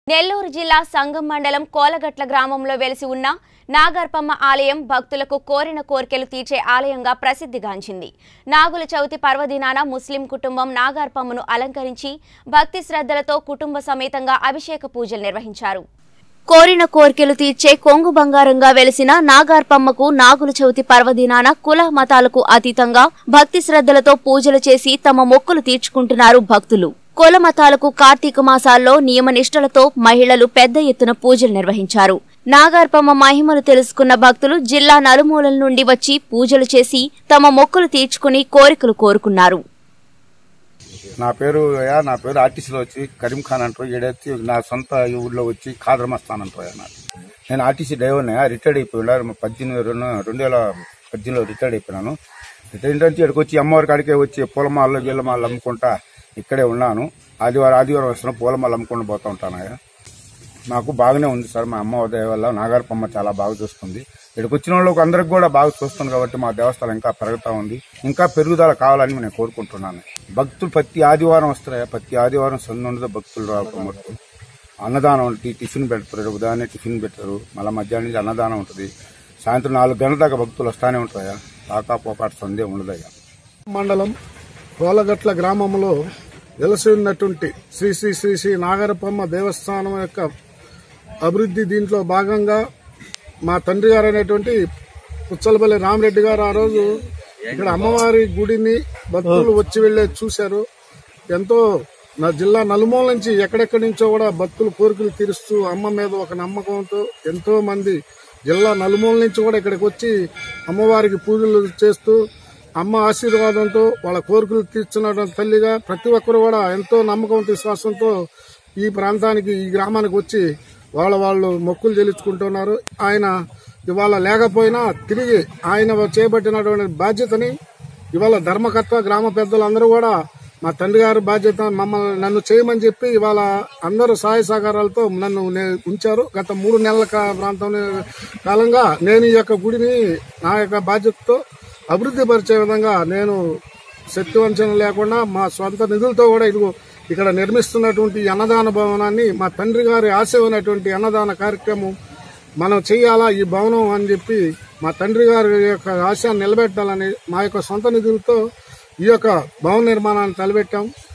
నెల్లూరు జిల్లా సంగం మండలం కోలగట్ల గ్రామంలో వెలిసి ఉన్న నాగర్పమ్మ ఆలయం భక్తులకు కోరిన కోర్కెలు తీర్చే ఆలయంగా ప్రసిద్ధిగాంచింది నాగుల చవితి పర్వదినాన ముస్లిం కుటుంబం నాగార్పమ్మను అలంకరించి భక్తి శ్రద్ధలతో కుటుంబ సమేతంగా అభిషేక పూజలు నిర్వహించారు కోరిన కోర్కెలు తీర్చే కొంగు బంగారంగా వెలిసిన నాగార్పమ్మకు నాగుల చవితి పర్వదినాన కుల మతాలకు అతీతంగా భక్తి శ్రద్ధలతో పూజలు చేసి తమ మొక్కులు తీర్చుకుంటున్నారు భక్తులు కుల మతాలకు కార్తీక మాసాల్లో నియమనిష్టలతో మహిళలు పెద్ద ఎత్తున పూజలు నిర్వహించారు నాగార్పమ్మ మహిమలు తెలుసుకున్న భక్తులు జిల్లా నలుమూలల నుండి వచ్చి పూజలు చేసి తమ మొక్కులు తీర్చుకుని కోరికలు కోరుకున్నారు నా పేరు అయ్యా నా పేరు ఆర్టీసీలో వచ్చి కరీం ఖాన్ అంటారు ఈడైతే నా సొంత ఊళ్ళో వచ్చి ఖాదర్మస్తాన్ అంటారు నాకు నేను ఆర్టీసీ డ్రైవర్ని రిటైర్డ్ అయిపోయినా పద్దెనిమిది రెండు రెండు వేల పద్దెనిమిదిలో రిటైర్డ్ అయిపోయినాను రిటైర్డ్ అంటే ఇక్కడికి వచ్చి అమ్మవారి కాడికే వచ్చి పూలమాలలో గీలమాలు అమ్ముకుంటా ఇక్కడే ఉన్నాను ఆదివారం ఆదివారం వస్తున్న పూలమాలు అమ్ముకుంటూ పోతా ఉంటాను అయ్యా మాకు బాగానే ఉంది సార్ మా అమ్మ ఉదయం వల్ల నాగార్పమ్మ చాలా బాగా చూస్తుంది ఇక్కడికి వచ్చిన వాళ్ళకి అందరికి కూడా బాగా చూస్తుంది కాబట్టి మా దేవస్థానం ఇంకా పెరుగుతా ఉంది ఇంకా పెరుగుదల కావాలని నేను కోరుకుంటున్నాను భక్తులు ప్రతి ఆదివారం వస్తారా ప్రతి ఆదివారం సొంత ఉండదు భక్తులు రావటం వరకు అన్నదానం ఉంటుంది టిఫిన్ పెడతారు ఉదయాన్నే టిఫిన్ పెట్టారు మళ్ళీ మధ్యాహ్నం నుంచి అన్నదానం ఉంటుంది సాయంత్రం నాలుగు గంటల దాకా భక్తులు వస్తానే ఉంటాయా రాకా పోకాట సందే ఉండదయ్యా మండలం కోలగట్ల గ్రామంలో వెలసి ఉన్నటువంటి శ్రీ శ్రీ శ్రీ శ్రీ నాగరపమ్మ దేవస్థానం యొక్క అభివృద్ధి దీంట్లో భాగంగా మా తండ్రి గారు అనేటువంటి పుచ్చలపల్లి రామరెడ్డి గారు ఆ రోజు ఇక్కడ అమ్మవారి గుడిని భక్తులు వచ్చి వెళ్లే చూశారు ఎంతో నా జిల్లా నలుమూల నుంచి ఎక్కడెక్కడి నుంచో కూడా భక్తులు కోరికలు తీరుస్తూ అమ్మ మీద ఒక నమ్మకంతో ఎంతో మంది జిల్లా నలుమూల నుంచి కూడా ఇక్కడికి వచ్చి అమ్మవారికి పూజలు చేస్తూ అమ్మ ఆశీర్వాదంతో వాళ్ళ కోరికలు తీర్చున్న తల్లిగా ప్రతి ఒక్కరు కూడా ఎంతో నమ్మకం విశ్వాసంతో ఈ ప్రాంతానికి ఈ గ్రామానికి వచ్చి వాళ్ళ వాళ్ళు మొక్కులు చెల్లించుకుంటున్నారు ఆయన ఇవాళ లేకపోయినా తిరిగి ఆయన చేపట్టినటువంటి బాధ్యతని ఇవాళ ధర్మకర్త గ్రామ పెద్దలందరూ కూడా మా తండ్రి గారి బాధ్యత మమ్మల్ని నన్ను చేయమని చెప్పి ఇవాళ అందరూ సహాయ సహకారాలతో నన్ను నే- ఉంచారు గత మూడు నెలల కా- ప్రాంతం కాలంగా నేను ఈ యొక్క గుడిని నా యొక్క బాధ్యతతో అభివృద్ధి పరిచే విధంగా నేను శక్తి వంచన లేకుండా మా సొంత నిధులతో కూడా ఇదిగో ఇక్కడ నిర్మిస్తున్నటువంటి ఈ అన్నదాన భవనాన్ని మా తండ్రి గారి ఆశయమైనటువంటి అన్నదాన కార్యక్రమం మనం చెయ్యాలా ఈ భవనం అని చెప్పి మా తండ్రి గారి యొక్క ఆశయాన్ని నిలబెట్టాలని మా యొక్క సొంత నిధులతో ఈ యొక్క భవన నిర్మాణాన్ని తలపెట్టాం